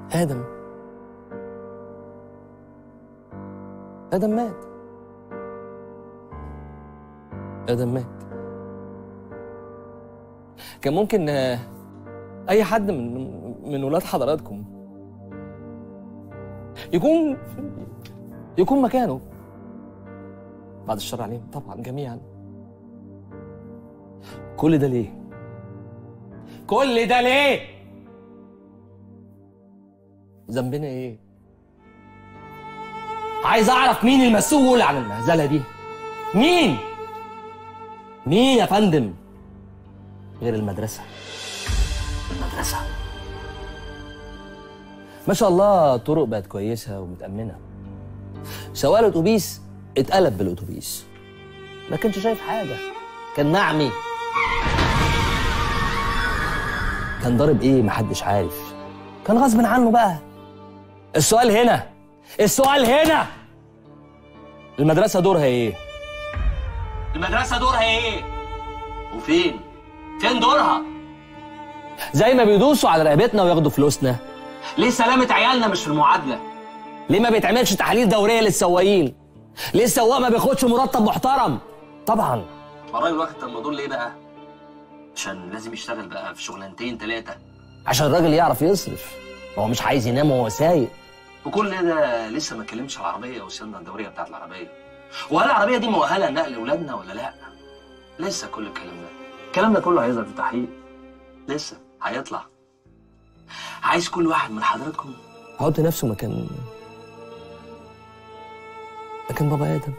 ادم ادم مات ادم مات كان ممكن آه، اي حد من من ولاد حضراتكم يكون يكون مكانه بعد الشر عليهم طبعا جميعا كل ده ليه كل ده ليه ذنبنا ايه عايز اعرف مين المسؤول عن المهزله دي مين مين يا فندم غير المدرسه المدرسه ما شاء الله الطرق بقت كويسه ومتامنه سواق الاتوبيس اتقلب بالاتوبيس ما كانش شايف حاجه كان معمي كان ضارب ايه محدش عارف كان غصب عنه بقى السؤال هنا السؤال هنا المدرسة دورها ايه؟ المدرسة دورها ايه؟ وفين؟ فين دورها؟ زي ما بيدوسوا على رقبتنا وياخدوا فلوسنا ليه سلامة عيالنا مش في المعادلة؟ ليه ما بيتعملش تحاليل دورية للسواقين؟ ليه السواق ما بياخدش مرتب محترم؟ طبعا الراجل واخد الموضوع ليه بقى؟ عشان لازم يشتغل بقى في شغلانتين ثلاثة عشان الراجل يعرف يصرف هو مش عايز ينام وهو سايق وكل ده لسه ما اتكلمش على العربية والسنة الدورية بتاعت العربية وهل العربية دي مؤهلة لنقل أولادنا ولا لأ؟ لسه كل الكلام ده الكلام ده كله هيظهر في التحقيق لسه هيطلع عايز كل واحد من حضراتكم يحط نفسه مكان مكان بابا ادم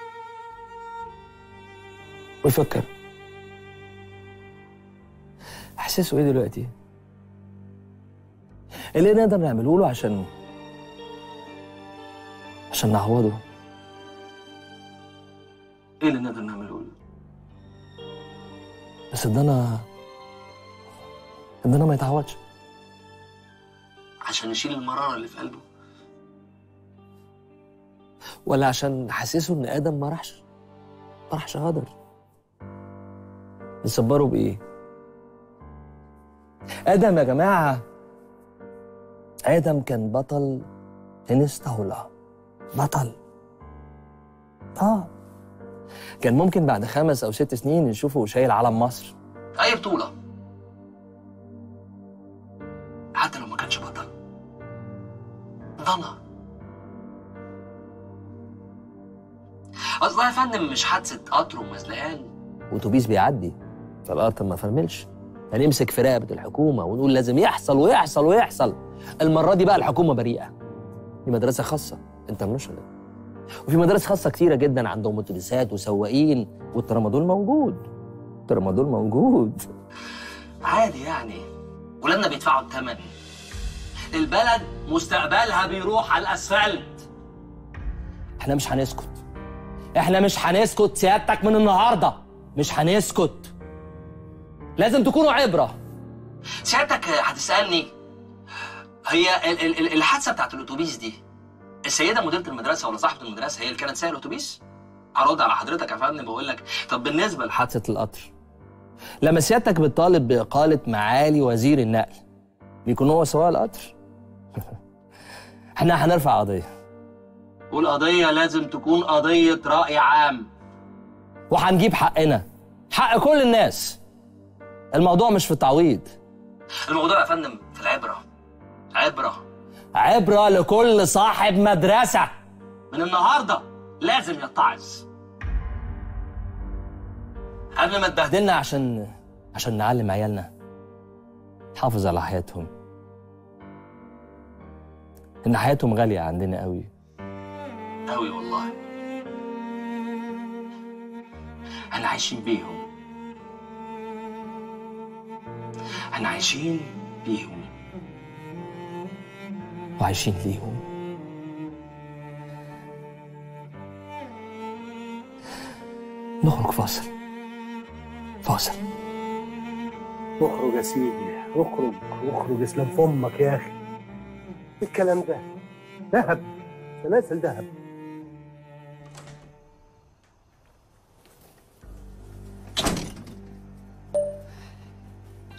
ويفكر احساسه ايه دلوقتي اللي نقدر نعمله له عشان عشان نعوضه ايه اللي نقدر نعمله له؟ بس ده انا ده انا ما يتعوضش عشان نشيل المرارة اللي في قلبه ولا عشان نحسسه ان ادم ما راحش ما راحش هدر نصبره بايه ادم يا جماعه ادم كان بطل تنس طاوله بطل اه كان ممكن بعد خمس او ست سنين نشوفه شايل علم مصر أي بطولة حتى لو ما كانش بطل ضنا أصل يا فندم مش حادثة قطر ومزلقان واتوبيس بيعدي فالقطر ما فرملش هنمسك في رقبه الحكومه ونقول لازم يحصل ويحصل ويحصل المره دي بقى الحكومه بريئه دي مدرسه خاصه انترناشونال وفي مدارس خاصه كتيره جدا عندهم اتوبيسات وسواقين والترامادول موجود الترامادول موجود عادي يعني ولادنا بيدفعوا الثمن البلد مستقبلها بيروح على الأسفلت احنا مش هنسكت احنا مش هنسكت سيادتك من النهارده مش هنسكت لازم تكونوا عبره سيادتك هتسألني هي ال- ال- ال- الحادثة بتاعت الأتوبيس دي السيدة مديرة المدرسة ولا صاحبة المدرسة هي اللي كانت سايقة الأتوبيس؟ هرد على حضرتك يا فندم بقول لك طب بالنسبة لح... حادثه القطر لما سيادتك بتطالب باقاله معالي وزير النقل بيكون هو سواق القطر احنا هنرفع قضيه والقضية لازم تكون قضية رأي عام وهنجيب حقنا حق كل الناس الموضوع مش في التعويض الموضوع يا فندم في العبرة عبرة عبرة لكل صاحب مدرسة من النهاردة لازم يتعظ قبل ما تبهدل بدلنا عشان عشان نعلم عيالنا نحافظ على حياتهم إن حياتهم غالية عندنا قوي قوي والله احنا عايشين بيهم احنا عايشين بيهم وعايشين ليهم نخرج فاصل فاصل اخرج يا سيدي اخرج اخرج اسلام في امك يا اخي إيه الكلام ده ذهب سلاسل ذهب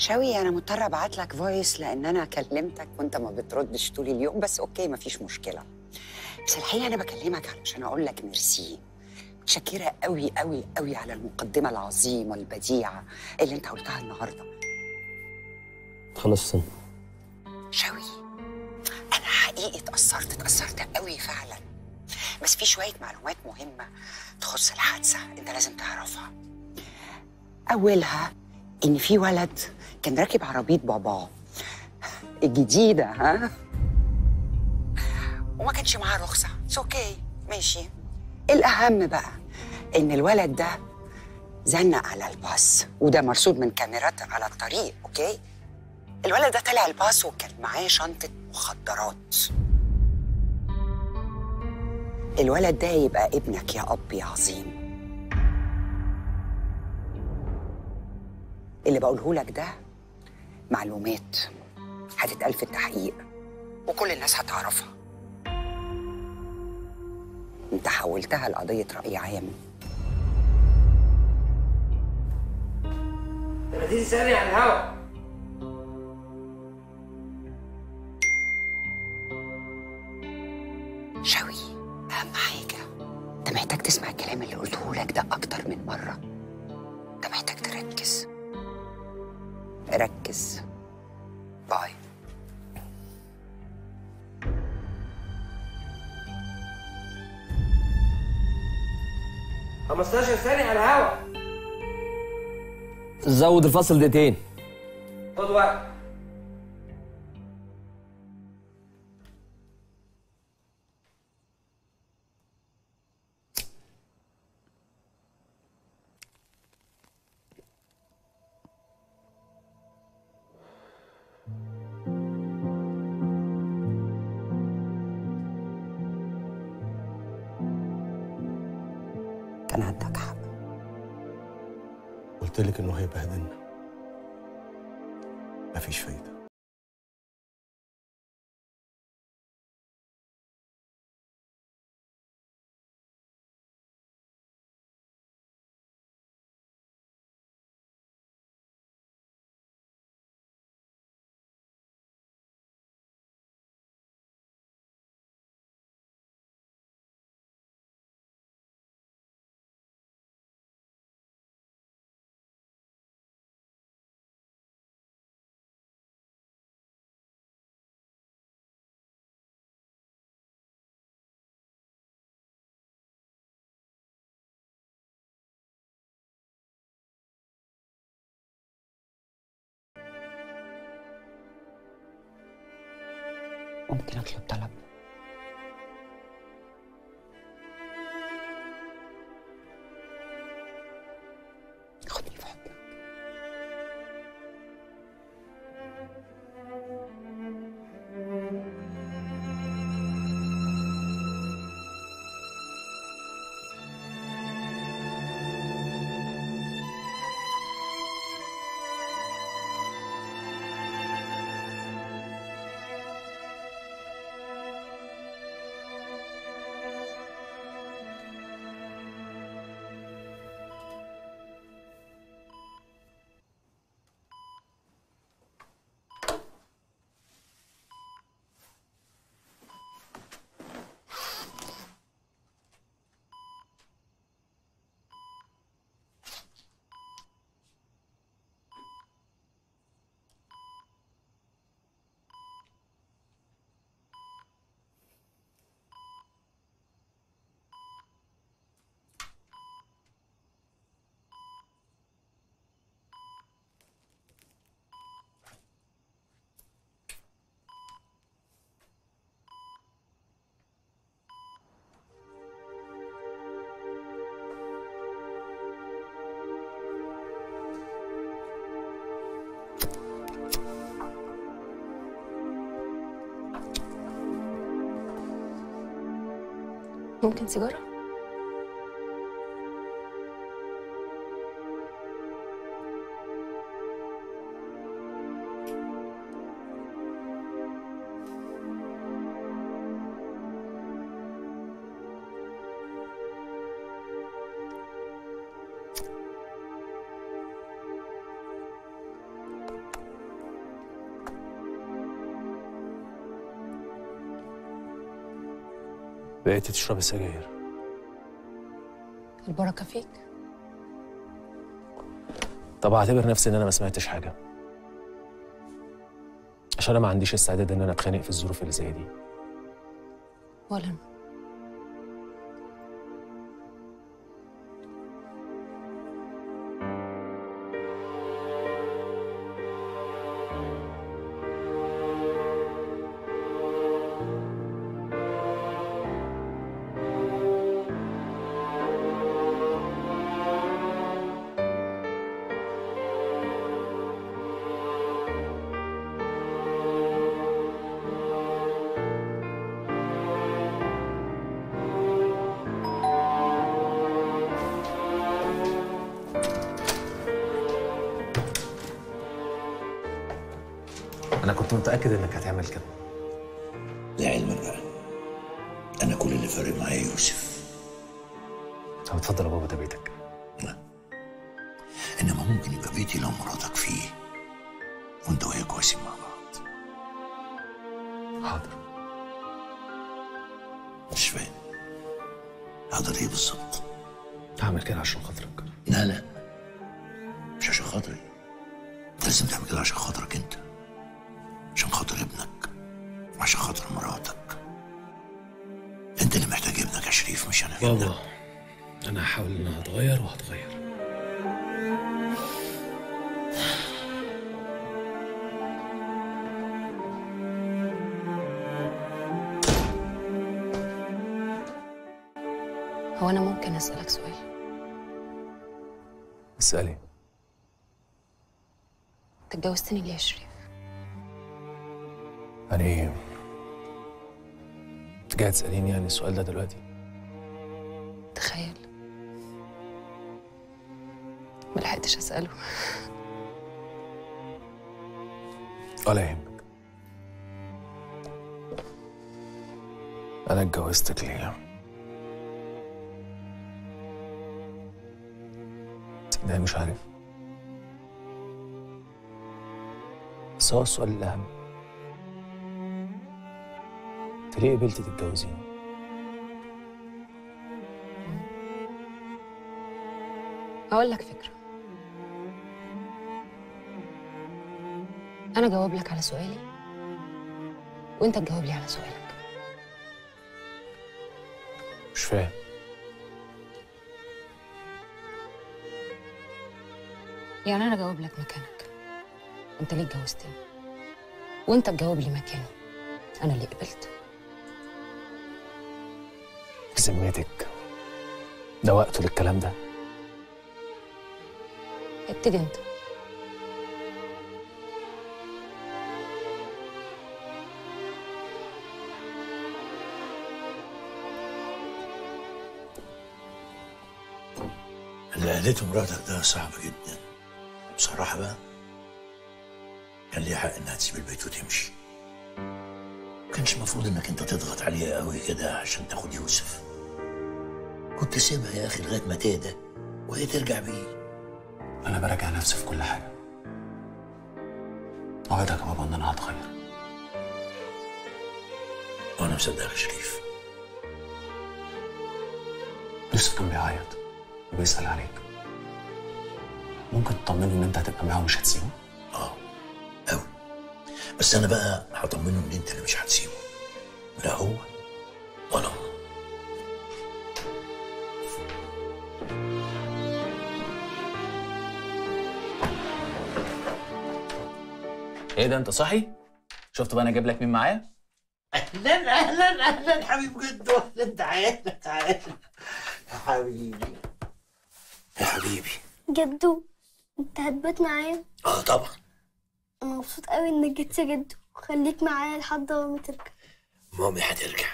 شوي انا مضطره ابعت لك فويس لان انا كلمتك وانت ما بتردش طول اليوم بس اوكي مفيش مشكله بس الحقيقه انا بكلمك علشان اقول لك ميرسي متشكره قوي قوي قوي على المقدمه العظيمه البديعه اللي انت قلتها النهارده خلاص سن شوي انا حقيقي اتاثرت اتاثرت قوي فعلا بس في شويه معلومات مهمه تخص الحادثه انت لازم تعرفها اولها ان في ولد كان راكب عربيه باباه الجديده ها وما كانش معاه رخصه اتس اوكي ماشي الاهم بقى ان الولد ده زنق على الباص وده مرصود من كاميرات على الطريق اوكي الولد ده طلع الباص وكان معاه شنطه مخدرات الولد ده يبقى ابنك يا اب يا عظيم اللي بقوله لك ده معلومات هتتقال في التحقيق وكل الناس هتعرفها انت حولتها لقضية رأي عام لما تيجي تسألني عن الهوا شوي أهم حاجة انت محتاج تسمع الكلام اللي قلته لك ده أكتر من مرة انت محتاج تركز ركز باي 15 ثانية على الهوا زود الفصل دقيقتين خد وقت كان عندك حق قلت لك انه هيبهدلنا مفيش فايده ممكن اطلب طلب خدني في حضنك ممكن سيجارة؟ بقيتي تشربي سجاير البركة فيك طب اعتبر نفسي ان انا ما سمعتش حاجه عشان انا ما عنديش استعداد ان انا اتخانق في الظروف اللي زي دي ولا أنا انا كنت متاكد انك هتعمل كده لعلمك بقى انا كل اللي فارق معايا يوسف طب اتفضل يا بابا ده بيتك انما ممكن يبقى بيتي لو مراتك فيه وانت وهي كويسين مع بعض حاضر مش فاهم حاضر ايه بالظبط هعمل كده عشان خاطرك لا لا مش عشان خاطري لازم تعمل كده عشان خاطرك انت عشان خاطر ابنك وعشان خاطر مراتك انت اللي محتاج ابنك يا شريف مش انا بابا انا هحاول ان أنا اتغير وهتغير هو أنا ممكن أسألك سؤال اسالي أنت اتجوزتني ليه يا شريف؟ يعني انت جاي تساليني يعني السؤال ده دلوقتي تخيل ملحقتش أسأله ولا يهمك انا اتجوزتك ليه تصدقني مش عارف بس هو السؤال الأهم انت ليه قبلتي تتجوزيني؟ هقول لك فكرة أنا جاوب لك على سؤالي وأنت تجاوب لي على سؤالك مش فاهم يعني أنا جاوب لك مكانك أنت ليه اتجوزتني وأنت تجاوب لي مكاني أنا اللي قبلت بذمتك ده وقته للكلام ده ابتدي أنت اللي قالته مراتك ده صعب جدا بصراحة بقى كان ليها حق انها تسيب البيت وتمشي كانش المفروض انك انت تضغط عليها قوي كده عشان تاخد يوسف كنت سيبها يا اخي لغايه ما تهدى وهي ترجع بيه أنا براجع نفسي في كل حاجة أوعدك يا بابا إن أنا هتغير وانا مصدقك يا شريف يوسف كان بيعيط وبيسأل عليك ممكن تطمنه إن أنت هتبقى معاه ومش هتسيبه؟ اه قوي بس انا بقى هطمنه ان انت اللي مش هتسيبه لا هو ولا هو ايه ده انت صاحي؟ شفت بقى انا اجيب لك مين معايا؟ اهلا اهلا اهلا حبيب جدو اهلا تعالى تعالى يا حبيبي يا حبيبي جدو انت هتبات معايا اه طبعا انا مبسوط قوي انك جيت يا جدو خليك معايا لحد ما ترجع مامي هترجع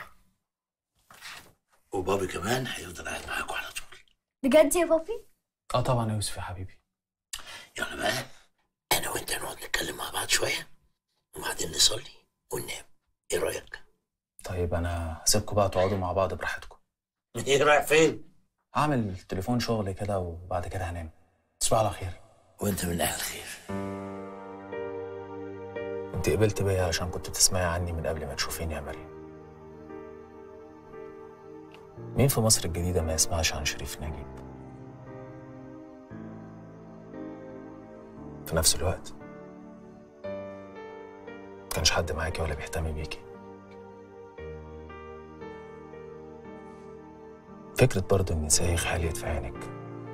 وبابي كمان هيفضل قاعد معاكم على طول بجد يا بابي آه طبعا يا يوسف يا حبيبي يلا بقى انا وانت نقعد نتكلم مع بعض شويه وبعدين نصلي وننام ايه رايك طيب أنا هسيبكم بقى تقعدوا مع بعض براحتكم ايه رايح فين هعمل تليفون شغل كده وبعد كده هنام تصبحوا على خير وانت من اهل الخير انت قبلت بيا عشان كنت بتسمعي عني من قبل ما تشوفيني يا مريم مين في مصر الجديدة ما يسمعش عن شريف نجيب في نفس الوقت كانش حد معاكي ولا بيهتم بيكي فكرة برضه إني سايخ حالية في عينك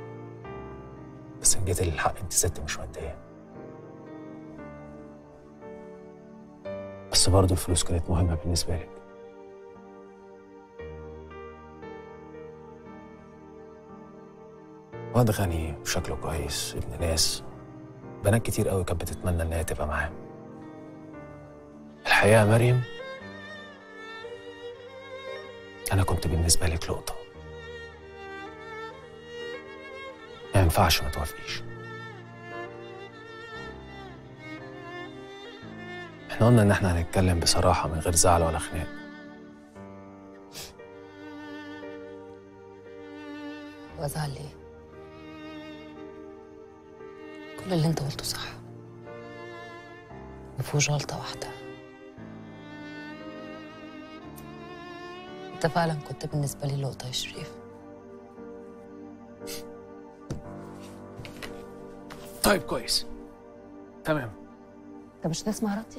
بس إن جيت للحق أنت ست مش مادية بس برضه الفلوس كانت مهمة بالنسبة لك واد غني وشكله كويس ابن ناس بنات كتير قوي كانت بتتمنى إنها تبقى معاه الحقيقة يا مريم أنا كنت بالنسبة لك لقطة ما ينفعش ما توافقيش احنا قلنا ان احنا هنتكلم بصراحة من غير زعل ولا خناق وازعل ليه كل اللي انت قلته صح مفيهوش غلطة واحدة انت فعلا كنت بالنسبة لي لقطة يا شريف طيب كويس تمام انت مش تسمع ردي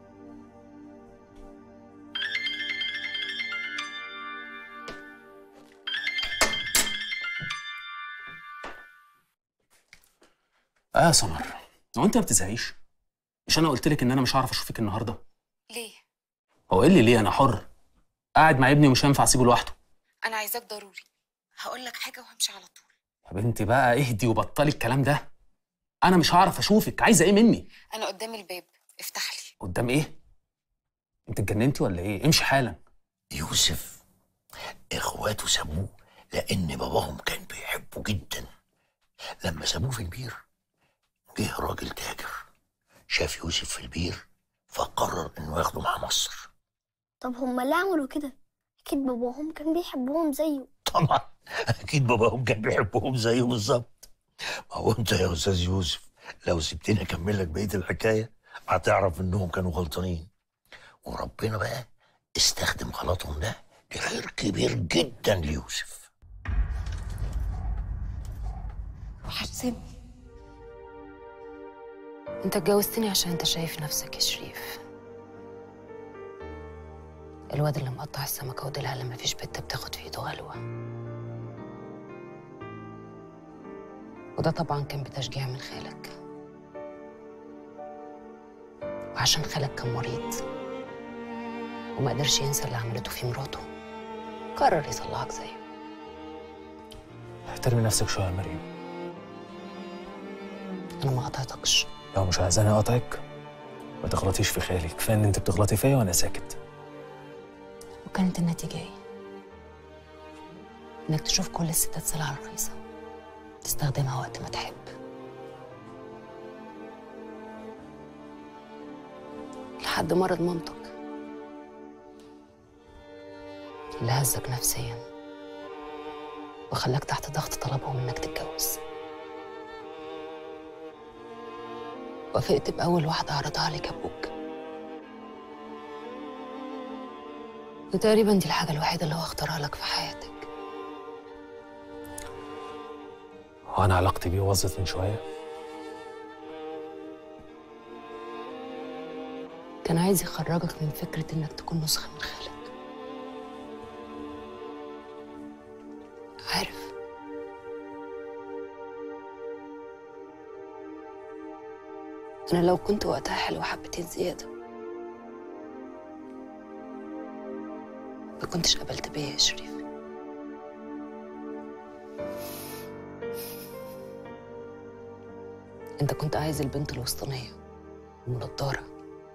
اه يا سمر هو انت ما بتزهقيش مش انا قلت لك ان انا مش هعرف اشوفك النهارده ليه هو ايه اللي ليه انا حر قاعد مع ابني ومش هينفع اسيبه لوحده انا عايزاك ضروري هقول لك حاجة وهمشي على طول يا بنتي بقى اهدي وبطلي الكلام ده انا مش هعرف اشوفك عايزه ايه مني انا قدام الباب افتح لي قدام ايه انت اتجننتي ولا ايه امشي حالا يوسف اخواته سابوه لان باباهم كان بيحبه جدا لما سابوه في البير جه راجل تاجر شاف يوسف في البير فقرر انه ياخده مع مصر طب هما ليه عملوا كده اكيد باباهم كان بيحبهم زيه طبعا اكيد باباهم كان بيحبهم زيه بالظبط ما هو انت يا استاذ يوسف لو سبتني اكمل لك بقيه الحكايه هتعرف انهم كانوا غلطانين وربنا بقى استخدم غلطهم ده لخير كبير جدا ليوسف وحشتني انت اتجوزتني عشان انت شايف نفسك يا شريف الواد اللي مقطع السمكة وديلها لما مفيش بنت بتاخد في ايده غلوة وده طبعا كان بتشجيع من خالك وعشان خالك كان مريض وما قدرش ينسى اللي عملته في مراته قرر يصلحك زيه احترمي نفسك شويه يا مريم انا ما قطعتكش لو مش عايزاني اقاطعك ما تغلطيش في خالي كفايه ان انت بتغلطي فيا وانا ساكت وكانت النتيجة ايه؟ انك تشوف كل الستات سلعة رخيصة تستخدمها وقت ما تحب لحد مرض مامتك اللي هزك نفسيا وخلاك تحت ضغط طلبهم انك تتجوز وافقت بأول واحدة عرضها عليك أبوك وتقريبا دي الحاجة الوحيدة اللي هو اختارها لك في حياتك هو انا علاقتي بيه باظت من شويه كان عايز يخرجك من فكرة إنك تكون نسخة من خالك عارف أنا لو كنت وقتها حلوة حبتين زيادة ما كنتش قبلت بيا يا شريف أنت كنت عايز البنت الوسطانية المنضرة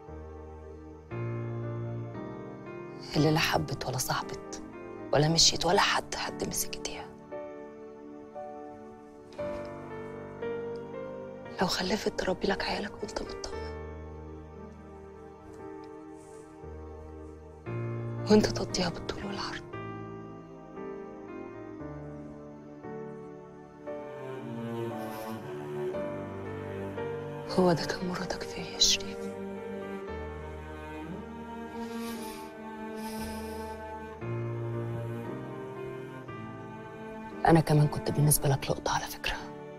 اللي لا حبت ولا صاحبت ولا مشيت ولا حد حد مسك ايديها لو خلفت تربي لك عيالك وانت مطمن وانت تقضيها بالطول والعرض هو ده كان مرادك فيا يا شريف انا كمان كنت بالنسبه لك لقطه على فكره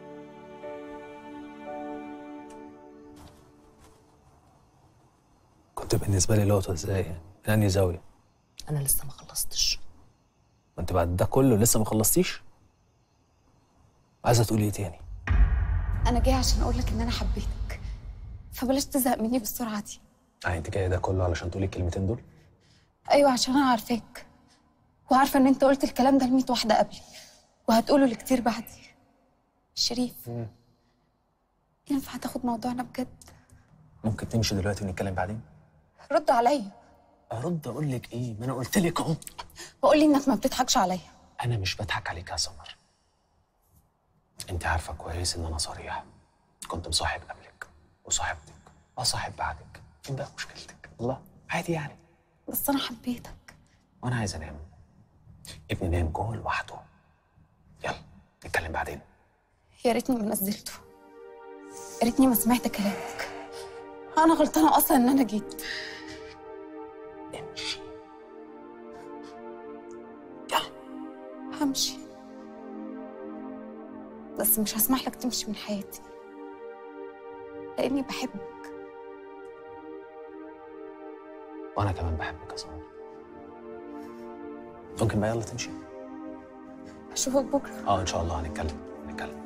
كنت بالنسبه لي لقطه ازاي يعني من انهي زاويه انا لسه ما خلصتش ما انت بعد ده كله لسه ما خلصتيش عايزه تقولي ايه تاني انا جايه عشان اقول لك ان انا حبيتك فبلاش تزهق مني بالسرعه دي يعني انت جايه ده كله علشان تقولي الكلمتين دول ايوه عشان انا عارفاك وعارفه ان انت قلت الكلام ده ل واحده قبلي وهتقوله لكتير بعدي شريف ينفع تاخد موضوعنا بجد ممكن تمشي دلوقتي ونتكلم بعدين رد عليا ارد اقول لك ايه ما انا قلت لك اهو وقول لي انك ما بتضحكش عليا انا مش بضحك عليك يا سمر انت عارفه كويس ان انا صريح كنت مصاحب قبلك وصاحبتك وصاحب بعدك فين بقى مشكلتك الله عادي يعني بس انا حبيتك وانا عايز انام ابني نام جوه لوحده يلا نتكلم بعدين يا ريتني ما نزلته يا ريتني ما سمعت كلامك انا غلطانه اصلا ان انا جيت امشي همشي بس مش هسمح لك تمشي من حياتي لاني بحبك وانا كمان بحبك يا سمر ممكن بقى يلا تمشي اشوفك بكره اه ان شاء الله هنتكلم هنتكلم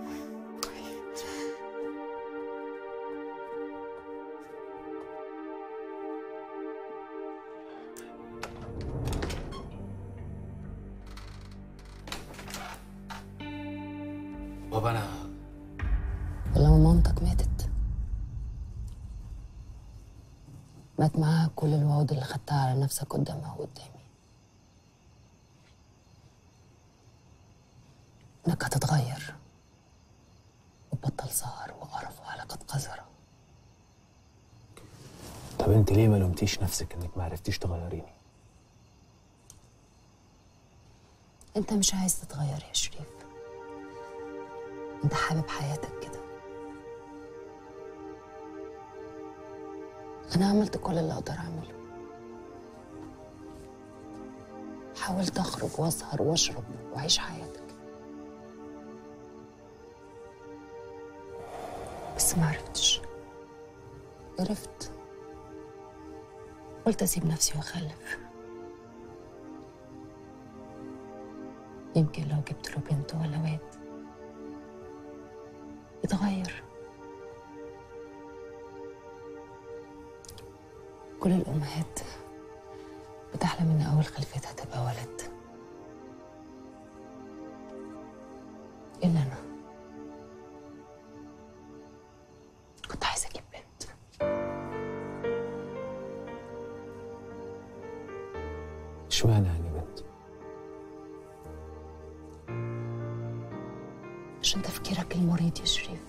بابا انا ولما مامتك ماتت مات معاها كل الوعود اللي خدتها على نفسك قدامها وقدامي انك هتتغير وتبطل سهر وقرف وعلاقات قذرة طب انت ليه ما لومتيش نفسك انك ما عرفتيش تغيريني انت مش عايز تتغير يا شريف انت حابب حياتك كده انا عملت كل اللي اقدر اعمله حاولت اخرج واسهر واشرب واعيش حياتك بس ما عرفتش عرفت قلت اسيب نفسي واخلف يمكن لو جبت له بنت ولا واد يتغير كل الأمهات بتحلم إن أول خلفتها تبقى ولد إلا أنا كنت عايزة أجيب بنت اشمعنى يعني بنت عشان تفكيرك المريض يا شريف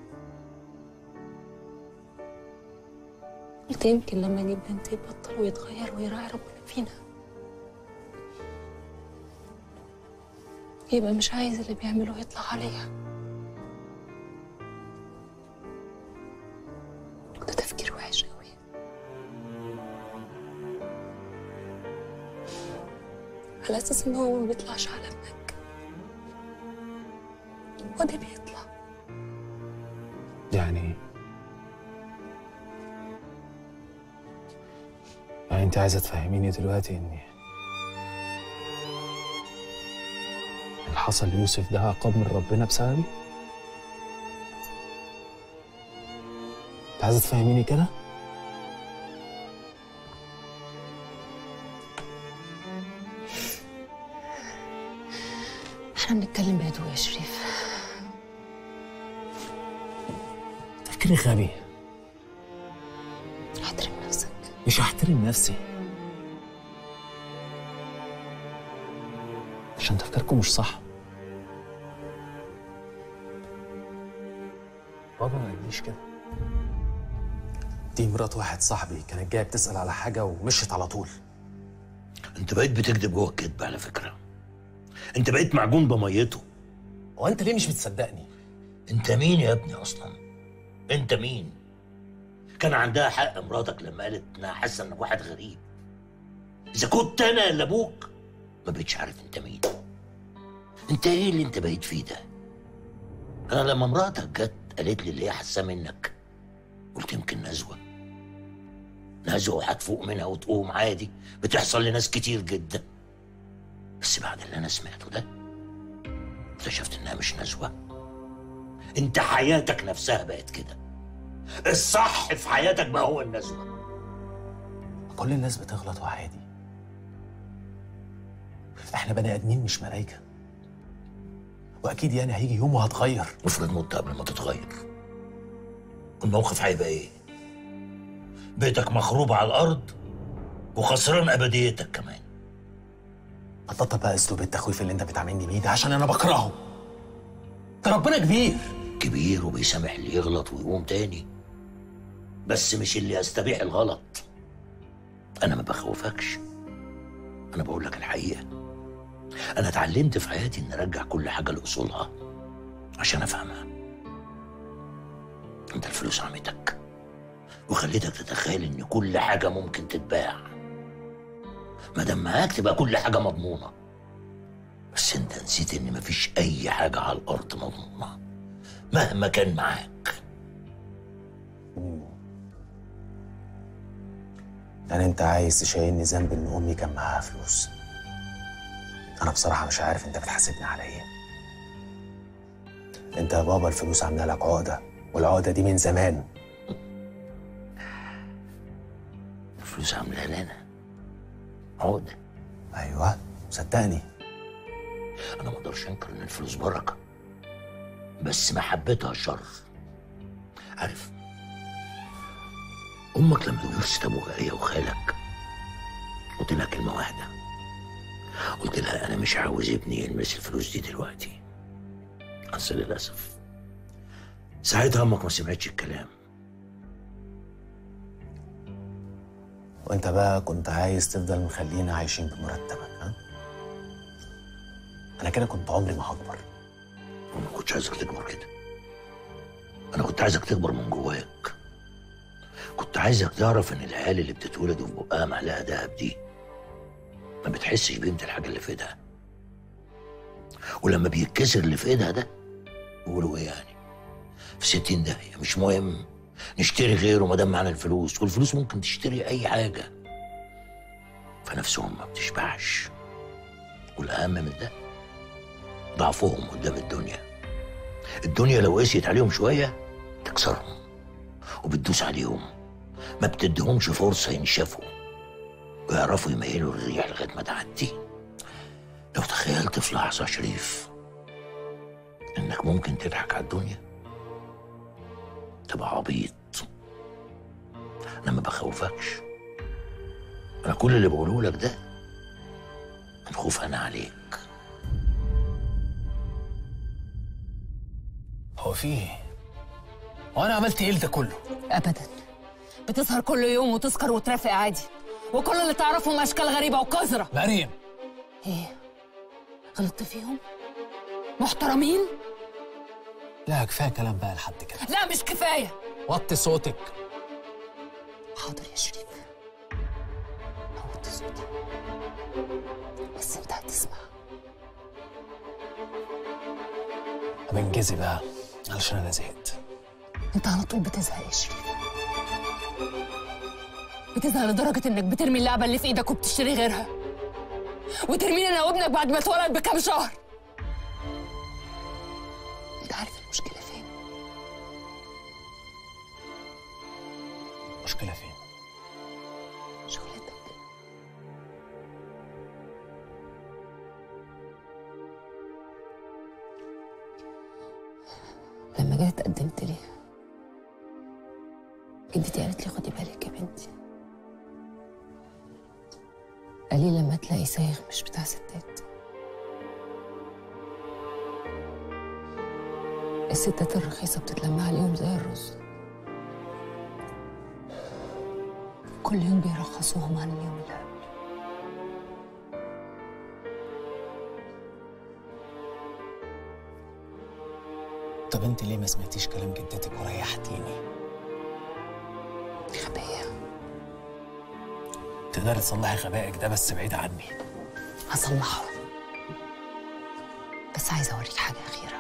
قلت يمكن لما نجيب بنت يبطل ويتغير ويراعي ربنا فينا يبقى مش عايز اللي بيعمله يطلع عليا ده تفكير وحش قوي على اساس ان هو ما بيطلعش على ابنك وده بيطلع يعني ايه؟ يعني انت عايزه تفهميني دلوقتي ان اللي حصل ليوسف ده عقاب من ربنا بسببي؟ انت عايزه تفهميني كده؟ احنا بنتكلم بهدوء يا شريف تفكيري غبي احترم نفسك مش هحترم نفسي عشان تفكيركم مش صح بابا ما قاليش كده دي مرات واحد صاحبي كانت جايه بتسال على حاجه ومشيت على طول انت بقيت بتكذب جوه الكذب على فكره انت بقيت معجون بميته هو انت ليه مش بتصدقني انت مين يا ابني اصلا انت مين كان عندها حق مراتك لما قالت انها حاسه انك واحد غريب اذا كنت انا اللي ابوك ما بقتش عارف انت مين انت ايه اللي انت بقيت فيه ده انا لما مراتك جت قالت لي اللي هي حاسه منك قلت يمكن نزوه نزوه وهتفوق منها وتقوم عادي بتحصل لناس كتير جدا بس بعد اللي انا سمعته ده اكتشفت انها مش نزوه انت حياتك نفسها بقت كده الصح في حياتك ما هو النزوه كل الناس بتغلط وعادي احنا بني ادمين مش ملايكه واكيد يعني هيجي يوم وهتغير افرض مت قبل ما تتغير الموقف هيبقى ايه بيتك مخروب على الارض وخسران ابديتك كمان بطل بقى اسلوب التخويف اللي انت بتعاملني بيه ده عشان انا بكرهه ده ربنا كبير كبير وبيسامح اللي يغلط ويقوم تاني بس مش اللي يستبيح الغلط انا ما بخوفكش انا بقول لك الحقيقه انا اتعلمت في حياتي ان ارجع كل حاجه لاصولها عشان افهمها انت الفلوس عمتك وخليتك تتخيل ان كل حاجه ممكن تتباع ما دام معاك تبقى كل حاجه مضمونه بس انت نسيت ان مفيش اي حاجه على الارض مضمونه مهما كان معاك يعني انت عايز تشيلني ذنب ان امي كان معاها فلوس انا بصراحه مش عارف انت بتحاسبني على ايه انت يا بابا الفلوس عامله لك عقده والعقده دي من زمان الفلوس عامله لنا عقده ايوه صدقني انا ما اقدرش انكر ان الفلوس بركه بس محبتها شر عارف امك لما ورثت ابوها هي وخالك قلت لها كلمه واحده قلت لها انا مش عاوز ابني يلمس الفلوس دي دلوقتي بس للاسف ساعتها امك ما سمعتش الكلام وانت بقى كنت عايز تفضل مخلينا عايشين بمرتبك ها انا كده كنت عمري ما هكبر وما كنتش عايزك تكبر كده انا كنت عايزك تكبر من جواك كنت عايزك تعرف ان العيال اللي بتتولد في بقها معلقه دهب دي ما بتحسش بقيمه الحاجه اللي في ايدها ولما بيتكسر اللي في ايدها ده يقولوا ايه يعني في ستين داهيه مش مهم نشتري غيره ما دام معانا الفلوس والفلوس ممكن تشتري اي حاجه فنفسهم ما بتشبعش والاهم من ده ضعفهم قدام الدنيا الدنيا لو قسيت عليهم شويه تكسرهم وبتدوس عليهم ما بتديهمش فرصه ينشفوا ويعرفوا يميلوا الريح لغايه ما تعدي لو تخيلت في لحظه شريف انك ممكن تضحك على الدنيا تبقى عبيط انا ما بخوفكش انا كل اللي بقوله لك ده من خوف انا عليك هو في ايه وانا عملت ايه ده كله ابدا بتسهر كل يوم وتسكر وترافق عادي وكل اللي تعرفهم اشكال غريبه وقذره مريم ايه غلطت فيهم محترمين لا كفايه كلام بقى لحد كده لا مش كفايه وطي صوتك حاضر يا شريف هوطي صوتي بس انت هتسمع طب انجزي بقى علشان انا زهقت انت على طول بتزهق يا شريف بتزهق لدرجة انك بترمي اللعبة اللي في ايدك وبتشتري غيرها وترميني انا وابنك بعد ما اتولد بكام شهر انت عارف المشكلة فين؟ مشكله فين شغلتك لما جيت قدمت لي جدتي قالت لي خدي بالك يا بنتي قالي لما تلاقي سايغ مش بتاع ستات الستات الرخيصة بتتلم عليهم زي الرز كل يوم بيرخصوهم عن اليوم اللي قبله طب انت ليه ما سمعتيش كلام جدتك وريحتيني غبية تقدري تصلحي غبائك ده بس بعيد عني هصلحه بس بس عايزه اوريك حاجه اخيره